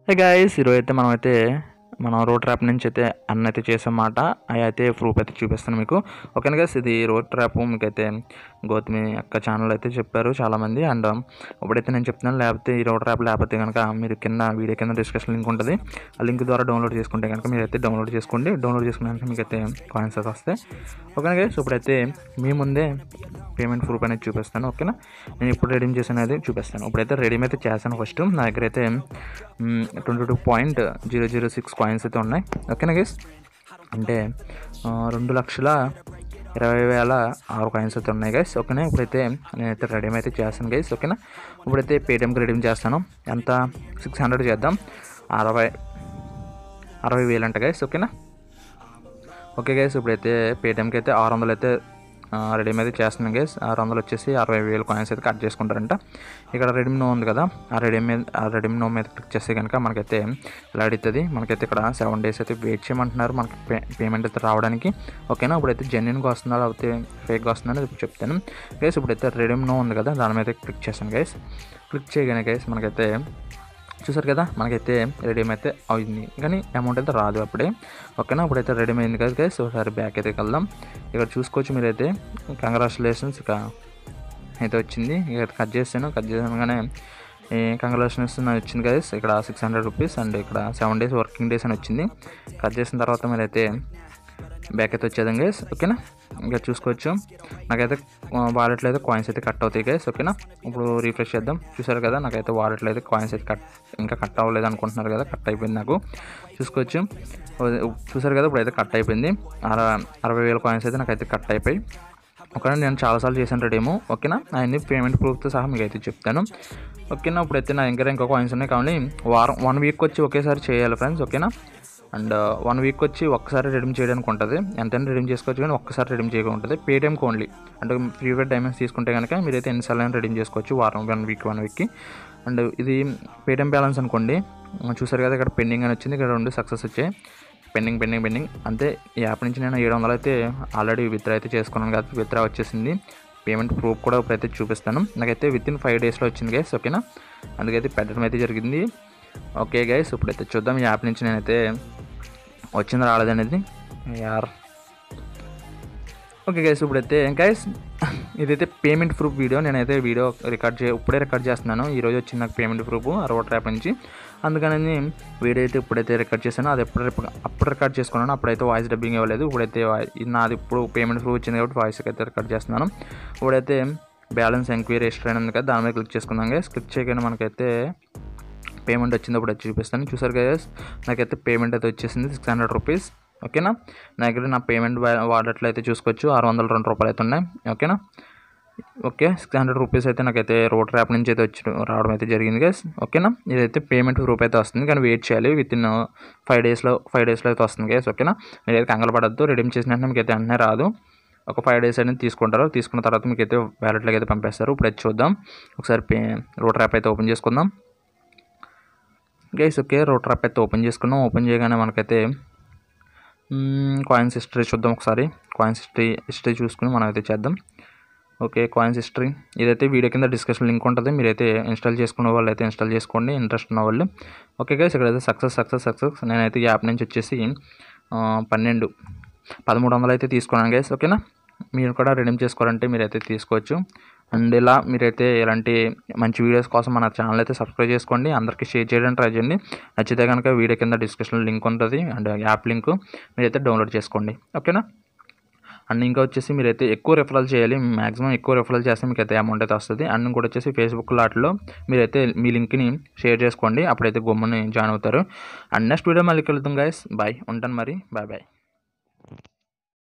hey guys ఈరోజు అయితే మనం అయితే మనం రోడ్ ట్రాప్ నుంచి అయితే అన్న అయితే చేసామాట అవి అయితే ప్రూఫ్ అయితే చూపిస్తాను మీకు ఓకేనా గైస్ ఇది రోడ్ ట్రాప్ మీకు అయితే గౌతమి అక్క ఛానల్ అయితే చెప్పారు చాలామంది అండ్ ఇప్పుడైతే నేను చెప్తున్నాను లేకపోతే ఈ రోడ్ ట్రాప్ లేకపోతే కనుక మీరు కింద వీడియో కింద డిస్కషన్ లింక్ ఉంటుంది ఆ లింక్ ద్వారా డౌన్లోడ్ చేసుకుంటే కనుక మీరు అయితే డౌన్లోడ్ చేసుకోండి డౌన్లోడ్ చేసుకున్నాక మీకు అయితే కాయిన్స్ అయితే వస్తాయి ఓకేనా గైస్ ఇప్పుడైతే మీ ముందే పేమెంట్ ప్రూఫ్ అనేది చూపిస్తాను ఓకేనా నేను ఇప్పుడు రెడీమ్ చేసాను అది చూపిస్తాను ఇప్పుడైతే రెడీమ్ అయితే చేశాను ఫస్ట్ నా దగ్గర అయితే twenty two point zero zero six coins అయితే ఉన్నాయి ఓకేనా గైస్ అంటే ఆ, రెండు లక్షల ఇరవై వేల ఆరు కాయిన్స్ అయితే ఉన్నాయి గైస్ ఓకేనా ఇప్పుడైతే నేనైతే రెడీమ్ అయితే చేస్తాను గైస్ ఓకేనా ఇప్పుడైతే పేటిఎంకి రెడీమ్ చేస్తాను ఎంత సిక్స్ హండ్రెడ్ చేద్దాం అరవై అరవై వేలు అంట గైస్ ఓకేనా ఓకే గైస్ ఇప్పుడైతే పేటిఎంకి అయితే ఆరు వందలు అయితే రెడీమ్ అయితే చేస్తున్నాం గైస్ ఆరు వందలు వచ్చేసి అరవై వేలు కాయిన్స్ అయితే కట్ చేసుకుంటారంట ఇక్కడ రెడీమ్ నో ఉంది కదా ఆ రెడీమ్ మీద ఆ రెడీమ్ నో మీద క్లిక్ చేస్తే కనుక మనకైతే ఇలా అడుగుతుంది మనకైతే ఇక్కడ సెవెన్ డేస్ అయితే వెయిట్ చేయమంటున్నారు మనకి పే పేమెంట్ అయితే రావడానికి ఓకేనా ఇప్పుడైతే జెన్యున్గా వస్తుందా లేకపోతే ఫేక్గా వస్తుందా అనేది ఇప్పుడు చెప్తాను గైస్ ఇప్పుడైతే రెడీమ్ నో ఉంది కదా దాని మీద క్లిక్ చేశాను గైస్ క్లిక్ చేయగానే గైస్ మనకైతే చూసారు కదా మనకైతే రెడీమ్ అయితే అయింది కానీ అమౌంట్ అయితే రాదు అప్పుడే ఓకేనా ఇప్పుడైతే రెడీమ్ అయింది కదా గైస్ ఒకసారి బ్యాక్ అయితే వెళ్దాం ఇక్కడ చూసుకోవచ్చు మీరైతే కంగ్రాచులేషన్స్ ఇక అయితే వచ్చింది ఇక కట్ చేస్తాను కట్ చేసాగానే కంగ్రాచులేషన్స్ అని వచ్చింది గైస్ ఇక్కడ సిక్స్ హండ్రెడ్ రూపీస్ అండ్ ఇక్కడ సెవెన్ డేస్ వర్కింగ్ డేస్ అని వచ్చింది కట్ చేసిన తర్వాత మీరైతే బ్యాక్ అయితే వచ్చేదాం గైస్ ఓకేనా ఇంకా చూసుకోవచ్చు నాకైతే వాలెట్లో అయితే కాయిన్స్ అయితే కట్ అవుతాయి గైస్ ఓకేనా ఇప్పుడు రీఫ్రెష్ చేద్దాం చూసారు కదా నాకైతే వాలెట్లో అయితే కాయిన్స్ అయితే కట్ ఇంకా కట్ అవ్వలేదు అనుకుంటున్నారు కదా కట్ అయిపోయింది నాకు చూసుకోవచ్చు చూసారు కదా ఇప్పుడు అయితే కట్ అయిపోయింది అర అరవై వేల కాయిన్స్ అయితే నాకైతే కట్ అయిపోయి ఓకేనా నేను చాలాసార్లు చేశాను రెడీమో ఓకేనా అవన్నీ పేమెంట్ ప్రూఫ్తో సహా మీకు అయితే చెప్తాను ఓకేనా ఇప్పుడైతే నా దగ్గర ఇంకా కాయిన్స్ ఉన్నాయి కాబట్టి వారం వన్ వీక్ వచ్చి ఒకేసారి చేయాలి ఫ్రెండ్స్ ఓకేనా అండ్ వన్ వీక్ వచ్చి ఒక్కసారి రెడీమ్ చేయడానికి ఉంటుంది ఎంతైనా రెడీమ్ చేసుకోవచ్చు కానీ ఒక్కసారి రెడీమ్ చేయకుండా ఉంటుంది పేటిఎంకి ఓన్లీ అంటే ప్రీపెయిడ్ డైమండ్స్ తీసుకుంటే కనుక మీరైతే ఎన్నిసార్లు అయినా రెడీమ్ చేసుకోవచ్చు వారం వన్ వీక్ వన్ వీక్కి అండ్ ఇది పేటిఎం బ్యాలెన్స్ అనుకోండి చూసారు కదా ఇక్కడ పెండింగ్ అని వచ్చింది ఇక్కడ రెండు సక్సెస్ వచ్చాయి పెండింగ్ పెండింగ్ పెండింగ్ అంతే ఈ యాప్ నుంచి నేను ఏడు వందలు అయితే ఆల్రెడీ విత్డ్రా అయితే చేసుకున్నాను కాబట్టి విత్డ్రా వచ్చేసింది పేమెంట్ ప్రూఫ్ కూడా ఇప్పుడైతే చూపిస్తాను నాకైతే విత్ ఇన్ ఫైవ్ డేస్లో వచ్చింది గైస్ ఓకేనా అందుకైతే పెట్టడం అయితే జరిగింది ఓకే గైస్ ఇప్పుడైతే చూద్దాం ఈ యాప్ నుంచి నేనైతే వచ్చింది రాలేదనేది యార్ ఓకే గైస్ ఇప్పుడైతే గైస్ ఇదైతే పేమెంట్ ప్రూఫ్ వీడియో నేనైతే వీడియో రికార్డ్ చే ఇప్పుడే రికార్డ్ చేస్తున్నాను ఈరోజు వచ్చింది నాకు పేమెంట్ ప్రూఫ్ అరవై యాప్ నుంచి అందుకని వీడియో అయితే ఇప్పుడైతే రికార్డ్ చేశాను అది ఎప్పుడు అప్పుడు రికార్డ్ చేసుకున్నాను అప్పుడైతే వాయిస్ డబ్బింగ్ ఇవ్వలేదు ఇప్పుడైతే వా- ఇది నాది ఇప్పుడు పేమెంట్ ప్రూఫ్ వచ్చింది కాబట్టి వాయిస్ అయితే రికార్డ్ చేస్తున్నాను ఇప్పుడైతే బ్యాలెన్స్ ఎంక్వైరీ రిజిస్టర్ అయిన ఉంది కదా దాని మీద క్లిక్ చేసుకుందాం గైస్ క్లిక్ చేయగానే మనకైతే పేమెంట్ వచ్చింది ఇప్పుడు అది చూపిస్తాను చూసారు గైస్ నాకైతే పేమెంట్ అయితే వచ్చేసింది సిక్స్ హండ్రెడ్ రూపీస్ ఓకేనా నా దగ్గర నా పేమెంట్ వాడట్లో అయితే చూసుకోవచ్చు ఆరు వందల రెండు రూపాయలు అయితే ఉన్నాయి ఓకేనా ఓకే సిక్స్ హండ్రెడ్ రూపీస్ అయితే నాకైతే రోడ్ యాప్ నుంచి అయితే వచ్చి రావడం అయితే జరిగింది గైస్ ఓకేనా ఇదైతే పేమెంట్ రూప్ అయితే వస్తుంది కానీ వెయిట్ చేయాలి విత్ ఇన్ ఫైవ్ డేస్లో ఫైవ్ డేస్లో అయితే వస్తుంది గైస్ ఓకేనా మీరైతే కంగారు పడద్దు రెడీమ్ చేసిన వెంటనే మీకు అయితే వెంటనే రాదు ఒక ఫైవ్ డేస్ అనేది తీసుకుంటారు తీసుకున్న తర్వాత మీకు అయితే వ్యాలెట్లోకి అయితే పంపేస్తారు ఇప్పుడు అయితే చూద్దాం ఒకసారి పే రోడ్ యాప్ అయితే ఓపెన్ చేసుకుందాం గైస్ ఓకే రోడ్ ట్రాప్ అయితే ఓపెన్ చేసుకున్నాం ఓపెన్ చేయగానే మనకైతే కాయిన్స్ హిస్టరీ చూద్దాం ఒకసారి కాయిన్స్ హిస్టరీ హిస్టరీ చూసుకుని మనం అయితే చేద్దాం ఓకే కాయిన్స్ హిస్టరీ ఇదైతే వీడియో కింద డిస్కషన్ లింక్ ఉంటుంది మీరైతే ఇన్స్టాల్ చేసుకునే వాళ్ళు అయితే ఇన్స్టాల్ చేసుకోండి ఇంట్రెస్ట్ ఉన్న వాళ్ళు ఓకే గైస్ ఇక్కడైతే సక్సెస్ సక్సెస్ సక్సెస్ నేనైతే ఈ యాప్ నుంచి వచ్చేసి ఆ, పన్నెండు పదమూడు వందలు అయితే తీసుకున్నాను గైస్ ఓకేనా మీరు కూడా రెడీమ్ చేసుకోవాలంటే మీరైతే తీసుకోవచ్చు అండ్ ఇలా మీరైతే ఇలాంటి మంచి వీడియోస్ కోసం మన ఛానల్ అయితే సబ్స్క్రైబ్ చేసుకోండి అందరికీ షేర్ చేయడానికి ట్రై చేయండి నచ్చితే కనుక వీడియో కింద డిస్క్రిప్షన్ లింక్ ఉంటుంది అండ్ యాప్ లింక్ మీరైతే డౌన్లోడ్ చేసుకోండి ఓకేనా అండ్ ఇంకా వచ్చేసి మీరైతే ఎక్కువ రెఫరల్ చేయాలి మ్యాక్సిమం ఎక్కువ రెఫరల్ చేస్తే మీకు అయితే అమౌంట్ అయితే వస్తుంది అండ్ ఇంకోటి వచ్చేసి ఫేస్బుక్ లాట్లో మీరైతే మీ లింక్ని షేర్ చేసుకోండి అప్పుడైతే గమ్ముని జాయిన్ అవుతారు అండ్ నెక్స్ట్ వీడియో మళ్ళీ కలుద్దాం గైస్ బాయ్ ఉంటాను మరి బాయ్ బాయ్